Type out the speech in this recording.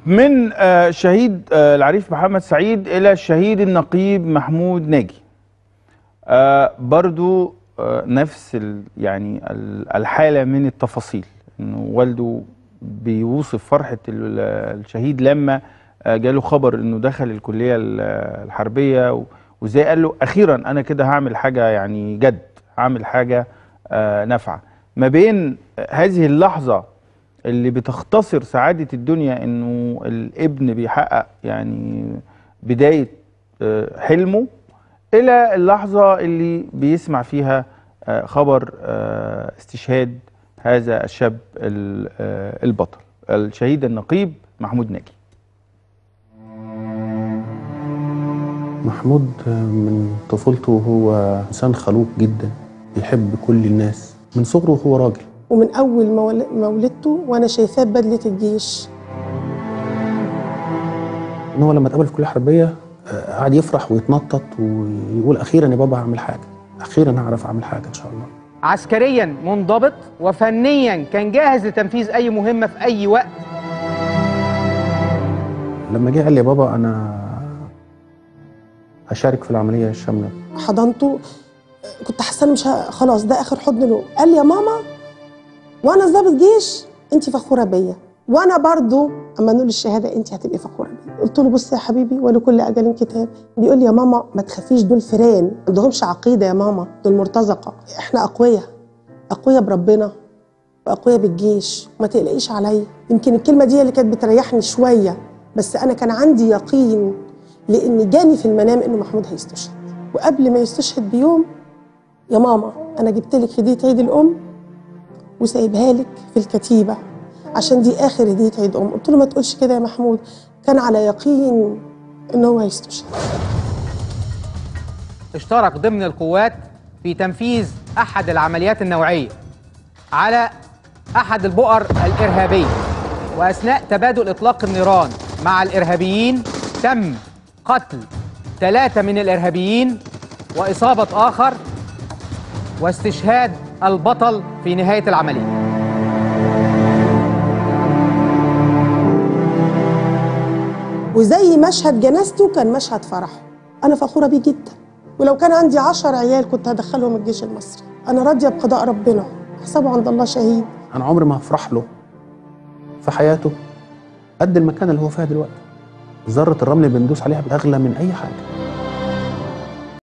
من آه، شهيد آه، العريف محمد سعيد الى الشهيد النقيب محمود ناجي آه، برضو آه، نفس ال- يعني ال- الحاله من التفاصيل انه والده بيوصف فرحه ال- الشهيد لما آه، جاله خبر انه دخل الكليه ال- الحربيه و- وازاي قال له اخيرا انا كده هعمل حاجه يعني جد هعمل حاجه آه، نافعه ما بين هذه اللحظه اللي بتختصر سعادة الدنيا انه الابن بيحقق يعني بداية آه، حلمه الى اللحظة اللي بيسمع فيها آه، خبر آه، استشهاد هذا الشاب ال- آه، البطل الشهيد النقيب محمود ناجي محمود من طفولته هو إنسان خلوق جدا بيحب كل الناس من صغره وهو راجل ومن اول ما ول- ما ولدته وانا شايفاه بدله الجيش إن هو لما اتقابل في كلية حربية آه، قعد يفرح ويتنطط ويقول أخيرا يا بابا هعمل حاجة أخيرا هعرف أعمل حاجة إن شاء الله عسكريا منضبط وفنيا كان جاهز لتنفيذ اي مهمه في اي وقت لما جه قال لي يا بابا أنا هشارك في العملية الشاملة حضنته كنت حاسه إن مش ه- خلاص ده اخر حضن له قال لي يا ماما وانا ضابط جيش انت فخوره بيا وانا برضو اما نقول الشهاده انت هتبقي فخوره بيا قلت له بص يا حبيبي ولكل اجل كتاب بيقول لي يا ماما ما تخافيش دول فيران ما عندهمش عقيده يا ماما دول مرتزقه احنا اقوياء اقوياء بربنا واقوياء بالجيش وما تقلقيش عليا يمكن الكلمه دي اللي كانت بتريحني شويه بس انا كان عندي يقين لان جاني في المنام انه محمود هيستشهد وقبل ما يستشهد بيوم يا ماما انا جبت لك هديه عيد الام وسايبها لك في الكتيبه عشان دي اخر هديه عيد ام قلت له ما تقولش كده يا محمود كان على يقين ان هو هيستشهد اشترك ضمن القوات في تنفيذ احد العمليات النوعيه على احد البؤر الارهابيه واثناء تبادل اطلاق النيران مع الارهابيين تم قتل ثلاثه من الارهابيين واصابه اخر واستشهاد البطل في نهايه العمليه وزي مشهد جنازته كان مشهد فرحه انا فخوره بيه جدا ولو كان عندي عشر عيال كنت هدخلهم الجيش المصري انا راضيه بقضاء ربنا حسابه عند الله شهيد أنا عمري ما هفرح له في حياته قد المكان اللي هو فيها دلوقتي ذرة الرمل اللي بندوس عليها أغلى من أي حاجة